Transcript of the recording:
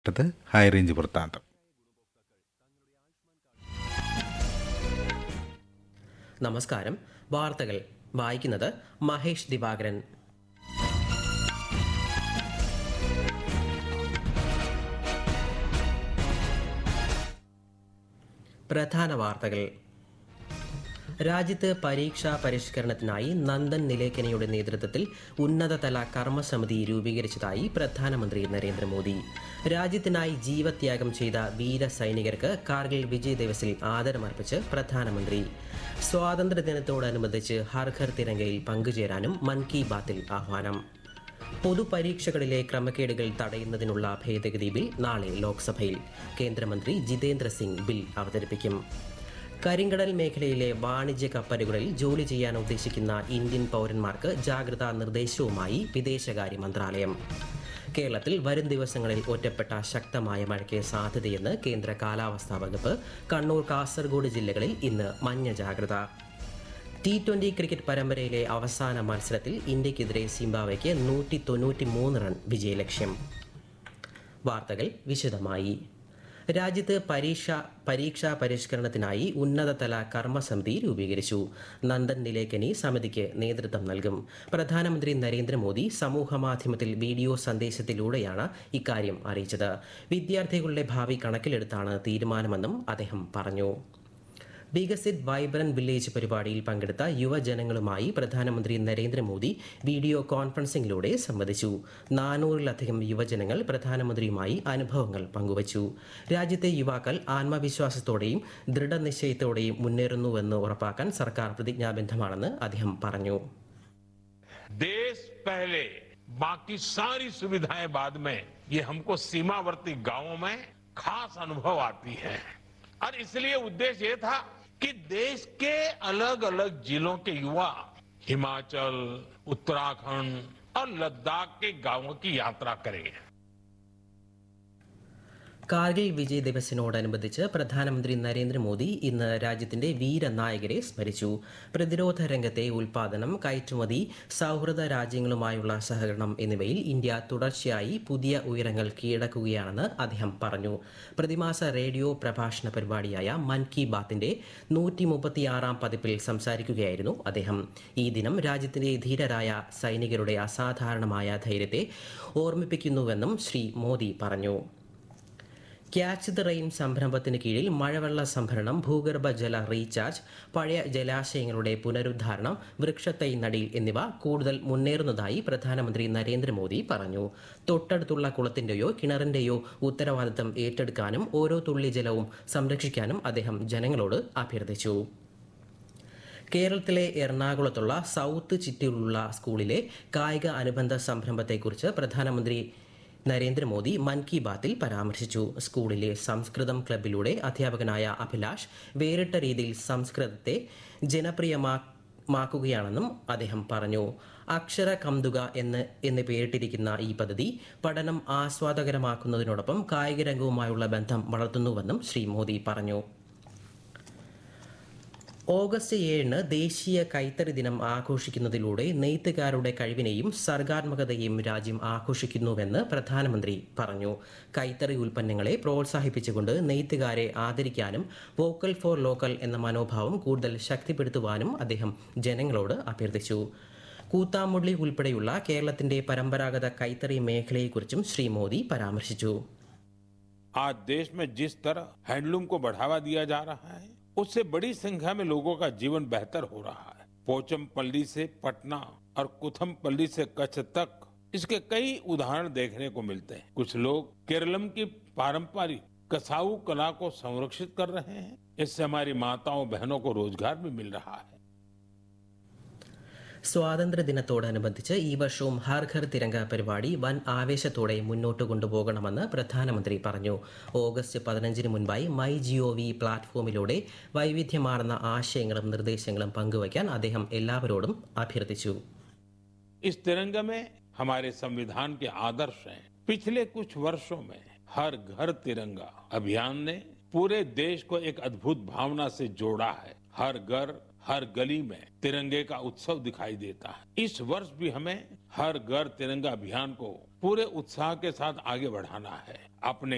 ത് ഹൈറേഞ്ച് വൃത്താന്തം നമസ്കാരം വാർത്തകൾ വായിക്കുന്നത് മഹേഷ് ദിവാകരൻ പ്രധാന വാർത്തകൾ രാജ്യത്ത് പരീക്ഷാ പരിഷ്കരണത്തിനായി നന്ദൻ നിലേക്കനയുടെ നേതൃത്വത്തിൽ ഉന്നതതല കർമ്മസമിതി രൂപീകരിച്ചതായി പ്രധാനമന്ത്രി നരേന്ദ്രമോദി രാജ്യത്തിനായി ജീവത്യാഗം ചെയ്ത വീര സൈനികർക്ക് കാർഗിൽ വിജയ് ദിവസിൽ ആദരമർപ്പിച്ച് പ്രധാനമന്ത്രി സ്വാതന്ത്ര്യദിനത്തോടനുബന്ധിച്ച് ഹർ ഘർ തിരങ്കയിൽ പങ്കുചേരാനും മൻ കി ബാത്തിൽ ആഹ്വാനം പൊതുപരീക്ഷകളിലെ ക്രമക്കേടുകൾ തടയുന്നതിനുള്ള ഭേദഗതി ബിൽ നാളെ ലോക്സഭയിൽ കേന്ദ്രമന്ത്രി ജിതേന്ദ്ര സിംഗ് ബിൽ അവതരിപ്പിക്കും കരിങ്കടൽ മേഖലയിലെ വാണിജ്യ കപ്പലുകളിൽ ജോലി ചെയ്യാൻ ഉദ്ദേശിക്കുന്ന ഇന്ത്യൻ പൗരന്മാർക്ക് ജാഗ്രതാ നിർദ്ദേശവുമായി വിദേശകാര്യ മന്ത്രാലയം കേരളത്തിൽ വരും ദിവസങ്ങളിൽ ഒറ്റപ്പെട്ട ശക്തമായ മഴയ്ക്ക് സാധ്യതയെന്ന് കേന്ദ്ര കാലാവസ്ഥാ വകുപ്പ് കണ്ണൂർ കാസർഗോഡ് ജില്ലകളിൽ ഇന്ന് മഞ്ഞ ജാഗ്രത ടി ട്വന്റി ക്രിക്കറ്റ് പരമ്പരയിലെ അവസാന മത്സരത്തിൽ ഇന്ത്യക്കെതിരെ സിംബാബ്വെക്ക് നൂറ്റി തൊണ്ണൂറ്റി മൂന്ന് റൺ വിജയലക്ഷ്യം വാർത്തകൾ വിശദമായി രാജ്യത്ത് പരീക്ഷ പരീക്ഷാ പരിഷ്കരണത്തിനായി ഉന്നതതല കർമ്മസമിതി രൂപീകരിച്ചു നന്ദൻ നിലേക്കനി സമിതിക്ക് നേതൃത്വം നൽകും പ്രധാനമന്ത്രി നരേന്ദ്രമോദി സമൂഹമാധ്യമത്തിൽ വീഡിയോ സന്ദേശത്തിലൂടെയാണ് ഇക്കാര്യം അറിയിച്ചത് വിദ്യാർത്ഥികളുടെ ഭാവി കണക്കിലെടുത്താണ് തീരുമാനമെന്നും അദ്ദേഹം പറഞ്ഞു വികസിത് വൈബ്രന്റ് വില്ലേജ് പരിപാടിയിൽ പങ്കെടുത്ത യുവജനങ്ങളുമായി പ്രധാനമന്ത്രി നരേന്ദ്രമോദി വീഡിയോ കോൺഫറൻസിംഗിലൂടെ സംവദിച്ചു നാനൂറിലധികം യുവജനങ്ങൾ പ്രധാനമന്ത്രിയുമായി അനുഭവങ്ങൾ പങ്കുവച്ചു രാജ്യത്തെ യുവാക്കൾ ആത്മവിശ്വാസത്തോടെയും ദൃഢനിശ്ചയത്തോടെയും മുന്നേറുന്നുവെന്ന് ഉറപ്പാക്കാൻ സർക്കാർ പ്രതിജ്ഞാബദ്ധമാണെന്ന് അദ്ദേഹം പറഞ്ഞു देश पहले बाकी सारी सुविधाएं बाद में ये हमको सीमावर्ती गांवों में खास अनुभव आती है और इसलिए उद्देश्य ये था कि देश के अलग अलग जिलों के युवा हिमाचल उत्तराखंड और लद्दाख के गांवों की यात्रा करें കാർഗിൽ വിജയ് ദിവസിനോടനുബന്ധിച്ച് പ്രധാനമന്ത്രി നരേന്ദ്രമോദി ഇന്ന് രാജ്യത്തിന്റെ വീരനായകരെ സ്മരിച്ചു പ്രതിരോധ രംഗത്തെ ഉൽപാദനം കയറ്റുമതി സൗഹൃദ രാജ്യങ്ങളുമായുള്ള സഹകരണം എന്നിവയിൽ ഇന്ത്യ തുടർച്ചയായി പുതിയ ഉയരങ്ങൾ കീഴടക്കുകയാണെന്ന് അദ്ദേഹം പറഞ്ഞു പ്രതിമാസ റേഡിയോ പ്രഭാഷണ പരിപാടിയായ മൻ കി ബാത്തിന്റെ നൂറ്റി മുപ്പത്തിയാറാം പതിപ്പിൽ സംസാരിക്കുകയായിരുന്നു അദ്ദേഹം ഈ ദിനം രാജ്യത്തിന്റെ ധീരരായ സൈനികരുടെ അസാധാരണമായ ധൈര്യത്തെ ഓർമ്മിപ്പിക്കുന്നുവെന്നും ശ്രീ മോദി പറഞ്ഞു ക്യാച്ച് ദ റെയിൻ സംരംഭത്തിന് കീഴിൽ മഴവെള്ള സംഭരണം ഭൂഗർഭ ജല റീചാർജ് പഴയ ജലാശയങ്ങളുടെ പുനരുദ്ധാരണം വൃക്ഷത്തൈ നടീൽ എന്നിവ കൂടുതൽ മുന്നേറുന്നതായി പ്രധാനമന്ത്രി നരേന്ദ്രമോദി പറഞ്ഞു തൊട്ടടുത്തുള്ള കുളത്തിന്റെയോ കിണറിന്റെയോ ഉത്തരവാദിത്തം ഏറ്റെടുക്കാനും ഓരോ തുള്ളി ജലവും സംരക്ഷിക്കാനും അദ്ദേഹം ജനങ്ങളോട് അഭ്യർത്ഥിച്ചു കേരളത്തിലെ എറണാകുളത്തുള്ള സൗത്ത് ചിറ്റൂരിലുള്ള സ്കൂളിലെ കായിക അനുബന്ധ സംരംഭത്തെക്കുറിച്ച് പ്രധാനമന്ത്രി നരേന്ദ്രമോദി മൻ കി ബാത്തിൽ പരാമർശിച്ചു സ്കൂളിലെ സംസ്കൃതം ക്ലബിലൂടെ അധ്യാപകനായ അഭിലാഷ് വേറിട്ട രീതിയിൽ സംസ്കൃതത്തെ ജനപ്രിയമാക്കുകയാണെന്നും അദ്ദേഹം പറഞ്ഞു അക്ഷര കന്തുക എന്ന് എന്ന് പേരിട്ടിരിക്കുന്ന ഈ പദ്ധതി പഠനം ആസ്വാദകരമാക്കുന്നതിനോടൊപ്പം കായിക രംഗവുമായുള്ള ബന്ധം വളർത്തുന്നുവെന്നും ശ്രീ മോദി പറഞ്ഞു ഓഗസ്റ്റ് ഏഴിന് ദേശീയ കൈത്തറി ദിനം ആഘോഷിക്കുന്നതിലൂടെ നെയ്ത്തുകാരുടെ കഴിവിനെയും സർഗാത്മകതയെയും രാജ്യം ആഘോഷിക്കുന്നുവെന്ന് പ്രധാനമന്ത്രി പറഞ്ഞു കൈത്തറി ഉൽപ്പന്നങ്ങളെ പ്രോത്സാഹിപ്പിച്ചുകൊണ്ട് നെയ്ത്തുകാരെ ആദരിക്കാനും വോക്കൽ ഫോർ ലോക്കൽ എന്ന മനോഭാവം കൂടുതൽ ശക്തിപ്പെടുത്തുവാനും അദ്ദേഹം ജനങ്ങളോട് അഭ്യർത്ഥിച്ചു കൂത്താമുള്ളി ഉൾപ്പെടെയുള്ള കേരളത്തിന്റെ പരമ്പരാഗത കൈത്തറി മേഖലയെക്കുറിച്ചും ശ്രീ മോദി പരാമർശിച്ചു आज देश में जिस तरह हैंडलूम को बढ़ावा दिया जा रहा है उससे बड़ी संख्या में लोगों का जीवन बेहतर हो रहा है पोचमपल्ली से पटना और कुथमपल्ली से कच्छ तक इसके कई उदाहरण देखने को मिलते हैं कुछ लोग केरलम की पारंपरिक कसाऊ कला को संरक्षित कर रहे हैं इससे हमारी माताओं बहनों को रोजगार भी मिल रहा है സ്വാതന്ത്ര്യദിനത്തോടനുബന്ധിച്ച് ഈ വർഷവും ഹർ ഘർ തിരങ്ക പരിപാടി വൻ ആവേശത്തോടെ മുന്നോട്ട് കൊണ്ടുപോകണമെന്ന് പ്രധാനമന്ത്രി പറഞ്ഞു ഓഗസ്റ്റ് പതിനഞ്ചിന് മുൻപായി മൈ ജിഒ വി പ്ലാറ്റ്ഫോമിലൂടെ വൈവിധ്യമാർന്ന ആശയങ്ങളും നിർദ്ദേശങ്ങളും പങ്കുവയ്ക്കാൻ അദ്ദേഹം എല്ലാവരോടും അഭ്യർത്ഥിച്ചു इस तिरंगे में हमारे संविधान के आदर्श हैं पिछले कुछ वर्षों में हर घर तिरंगा अभियान ने पूरे देश को एक अद्भुत भावना से जोड़ा है हर घर हर गली में तिरंगे का उत्सव दिखाई देता है इस वर्ष भी हमें हर घर तिरंगा अभियान को पूरे उत्साह के साथ आगे बढ़ाना है अपने